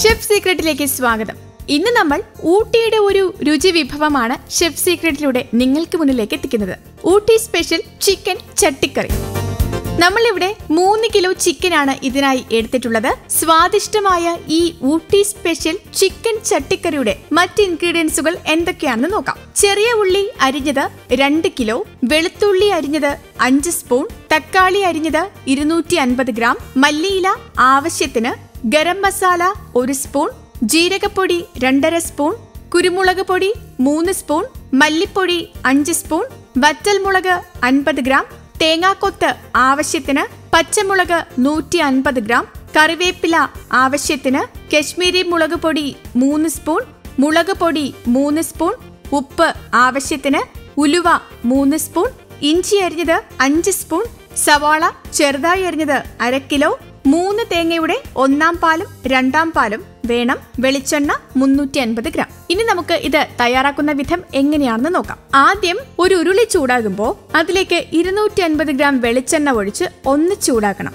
chef സീക്രട്ടിലേക്ക് സ്വാഗതം ഇന്ന് നമ്മൾ ഊട്ടിയുടെ ഒരു രുചി വിഭവമാണ് ഷെഫ് സീക്രട്ടിലൂടെ നിങ്ങൾക്ക് മുന്നിലേക്ക് എത്തിക്കുന്നത് ഊട്ടി സ്പെഷ്യൽ ചിക്കൻ ചട്ടിക്കറി നമ്മളിവിടെ മൂന്ന് കിലോ ചിക്കനാണ് ഇതിനായി എടുത്തിട്ടുള്ളത് സ്വാദിഷ്ടമായ ഈ ഊട്ടി സ്പെഷ്യൽ ചിക്കൻ ചട്ടിക്കറിയുടെ മറ്റ് ഇൻഗ്രീഡിയൻസുകൾ എന്തൊക്കെയാണെന്ന് നോക്കാം ചെറിയ ഉള്ളി അരിഞ്ഞത് രണ്ട് കിലോ വെളുത്തുള്ളി അരിഞ്ഞത് അഞ്ച് സ്പൂൺ തക്കാളി അരിഞ്ഞത് ഇരുന്നൂറ്റി അൻപത് ഗ്രാം മല്ലിയില ആവശ്യത്തിന് ഗരം മസാല ഒരു സ്പൂൺ ജീരകപ്പൊടി രണ്ടര സ്പൂൺ കുരുമുളക് പൊടി മൂന്ന് സ്പൂൺ മല്ലിപ്പൊടി അഞ്ച് സ്പൂൺ വറ്റൽമുളക് അൻപത് ഗ്രാം തേങ്ങാക്കൊത്ത് ആവശ്യത്തിന് പച്ചമുളക് നൂറ്റി അൻപത് ഗ്രാം കറിവേപ്പില ആവശ്യത്തിന് കശ്മീരി മുളക് പൊടി മൂന്ന് സ്പൂൺ മുളക് പൊടി മൂന്ന് സ്പൂൺ ഉപ്പ് ആവശ്യത്തിന് ഉലുവ മൂന്ന് സ്പൂൺ ഇഞ്ചി അരിഞ്ഞത് അഞ്ച് സ്പൂൺ സവാള ചെറുതായി അരിഞ്ഞത് അര കിലോ മൂന്ന് തേങ്ങയുടെ ഒന്നാം പാലും രണ്ടാം പാലും വേണം വെളിച്ചെണ്ണ മുന്നൂറ്റി അൻപത് ഗ്രാം ഇനി നമുക്ക് ഇത് തയ്യാറാക്കുന്ന വിധം എങ്ങനെയാണെന്ന് നോക്കാം ആദ്യം ഒരു ഉരുളി ചൂടാകുമ്പോൾ അതിലേക്ക് ഇരുന്നൂറ്റി അൻപത് ഗ്രാം വെളിച്ചെണ്ണ ഒഴിച്ച് ഒന്ന് ചൂടാക്കണം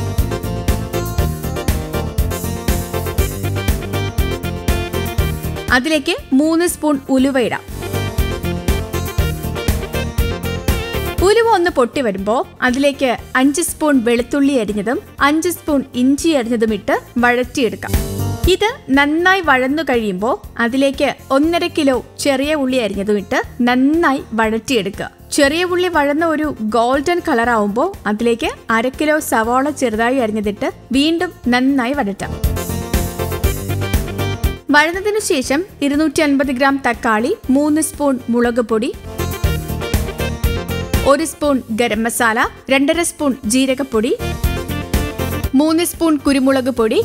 അതിലേക്ക് മൂന്ന് സ്പൂൺ ഉലുവ ഇടാം ഉലുവ ഒന്ന് പൊട്ടി വരുമ്പോൾ അതിലേക്ക് അഞ്ച് സ്പൂൺ വെളുത്തുള്ളി അരിഞ്ഞതും അഞ്ച് സ്പൂൺ ഇഞ്ചി അരിഞ്ഞതും ഇട്ട് വഴറ്റിയെടുക്കാം ഇത് നന്നായി വഴന്നു കഴിയുമ്പോൾ അതിലേക്ക് ഒന്നര കിലോ ചെറിയ ഉള്ളി അരിഞ്ഞതും ഇട്ട് നന്നായി വഴറ്റിയെടുക്കുക ചെറിയ ഉള്ളി വഴന്ന ഒരു ഗോൾഡൻ കളർ ആവുമ്പോൾ അതിലേക്ക് അര കിലോ സവാള ചെറുതായി അരിഞ്ഞതിട്ട് വീണ്ടും നന്നായി വഴറ്റാം വഴന്നതിനു ശേഷം ഇരുന്നൂറ്റി അൻപത് ഗ്രാം തക്കാളി മൂന്ന് സ്പൂൺ മുളക് പൊടി ഒരു സ്പൂൺ ഗരം മസാല രണ്ടര സ്പൂൺ ജീരകപ്പൊടി മൂന്ന് സ്പൂൺ കുരുമുളക് പൊടി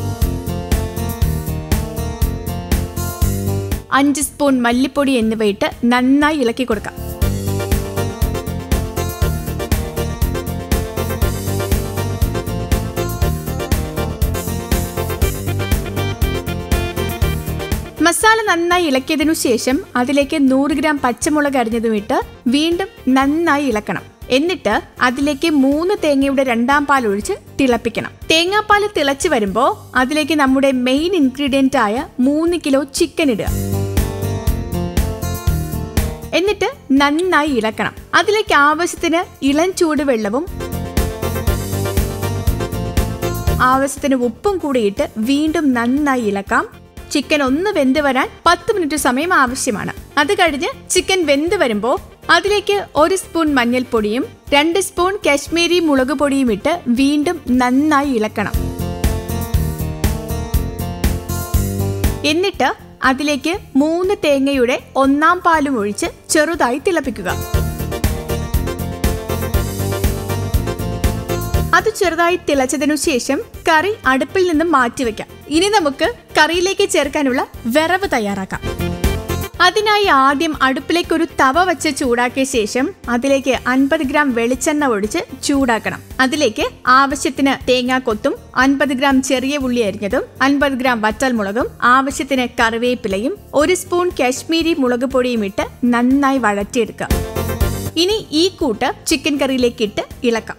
അഞ്ച് സ്പൂൺ മല്ലിപ്പൊടി എന്നിവയിട്ട് നന്നായി ഇളക്കി കൊടുക്കാം മസാല നന്നായി ഇളക്കിയതിനു ശേഷം അതിലേക്ക് നൂറ് ഗ്രാം പച്ചമുളക് അരിഞ്ഞതും ഇട്ട് വീണ്ടും നന്നായി ഇളക്കണം എന്നിട്ട് അതിലേക്ക് മൂന്ന് തേങ്ങയുടെ രണ്ടാം പാൽ ഒഴിച്ച് തിളപ്പിക്കണം തേങ്ങാപ്പാൽ തിളച്ചു വരുമ്പോൾ അതിലേക്ക് നമ്മുടെ മെയിൻ ഇൻഗ്രീഡിയന്റ് ആയ മൂന്ന് കിലോ ചിക്കൻ ഇടുക എന്നിട്ട് നന്നായി ഇളക്കണം അതിലേക്ക് ആവശ്യത്തിന് ഇളം ചൂടുവെള്ളവും ആവശ്യത്തിന് ഉപ്പും കൂടിയിട്ട് വീണ്ടും നന്നായി ഇളക്കാം ചിക്കൻ ഒന്ന് വെന്ത് വരാൻ പത്ത് മിനിറ്റ് സമയം ആവശ്യമാണ് അത് കഴിഞ്ഞ് ചിക്കൻ വെന്ത് വരുമ്പോൾ അതിലേക്ക് ഒരു സ്പൂൺ മഞ്ഞൾപ്പൊടിയും രണ്ട് സ്പൂൺ കാശ്മീരി മുളക് പൊടിയും ഇട്ട് വീണ്ടും നന്നായി ഇളക്കണം എന്നിട്ട് അതിലേക്ക് മൂന്ന് തേങ്ങയുടെ ഒന്നാം പാലും ഒഴിച്ച് ചെറുതായി തിളപ്പിക്കുക അത് ചെറുതായി തിളച്ചതിനു ശേഷം കറി അടുപ്പിൽ നിന്നും മാറ്റിവെക്കാം ഇനി നമുക്ക് കറിയിലേക്ക് ചേർക്കാനുള്ള വിറവ് തയ്യാറാക്കാം അതിനായി ആദ്യം അടുപ്പിലേക്ക് ഒരു തവ വെച്ച് ചൂടാക്കിയ ശേഷം അതിലേക്ക് അൻപത് ഗ്രാം വെളിച്ചെണ്ണ ഒഴിച്ച് ചൂടാക്കണം അതിലേക്ക് ആവശ്യത്തിന് തേങ്ങാക്കൊത്തും അൻപത് ഗ്രാം ചെറിയ ഉള്ളി അരിഞ്ഞതും അൻപത് ഗ്രാം വറ്റൽമുളകും ആവശ്യത്തിന് കറിവേപ്പിലയും ഒരു സ്പൂൺ കാശ്മീരി മുളക് പൊടിയും ഇട്ട് നന്നായി വഴറ്റിയെടുക്കുക ഇനി ഈ കൂട്ട് ചിക്കൻ കറിയിലേക്ക് ഇട്ട് ഇളക്കാം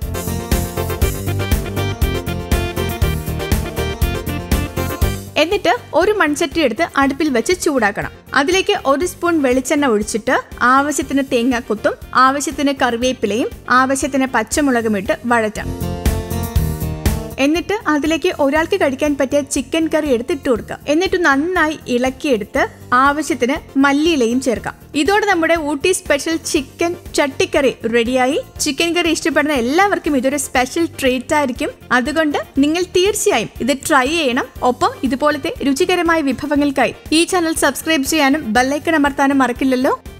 എന്നിട്ട് ഒരു മൺചട്ടി എടുത്ത് അടുപ്പിൽ വെച്ച് ചൂടാക്കണം അതിലേക്ക് ഒരു സ്പൂൺ വെളിച്ചെണ്ണ ഒഴിച്ചിട്ട് ആവശ്യത്തിന് തേങ്ങാക്കൊത്തും ആവശ്യത്തിന് കറിവേപ്പിലയും ആവശ്യത്തിന് പച്ചമുളകും ഇട്ട് വഴറ്റാം എന്നിട്ട് അതിലേക്ക് ഒരാൾക്ക് കഴിക്കാൻ പറ്റിയ ചിക്കൻ കറി എടുത്ത് ഇട്ട് കൊടുക്കുക എന്നിട്ട് നന്നായി ഇളക്കിയെടുത്ത് ആവശ്യത്തിന് മല്ലിയിലയും ചേർക്കാം ഇതോടെ നമ്മുടെ ഊട്ടി സ്പെഷ്യൽ ചിക്കൻ ചട്ടിക്കറി റെഡിയായി ചിക്കൻ കറി ഇഷ്ടപ്പെടുന്ന എല്ലാവർക്കും ഇതൊരു സ്പെഷ്യൽ ട്രീറ്റ് ആയിരിക്കും അതുകൊണ്ട് നിങ്ങൾ തീർച്ചയായും ഇത് ട്രൈ ചെയ്യണം ഒപ്പം ഇതുപോലത്തെ രുചികരമായ വിഭവങ്ങൾക്കായി ഈ ചാനൽ സബ്സ്ക്രൈബ് ചെയ്യാനും ബെല്ലൈക്കൺ അമർത്താനും മറക്കില്ലല്ലോ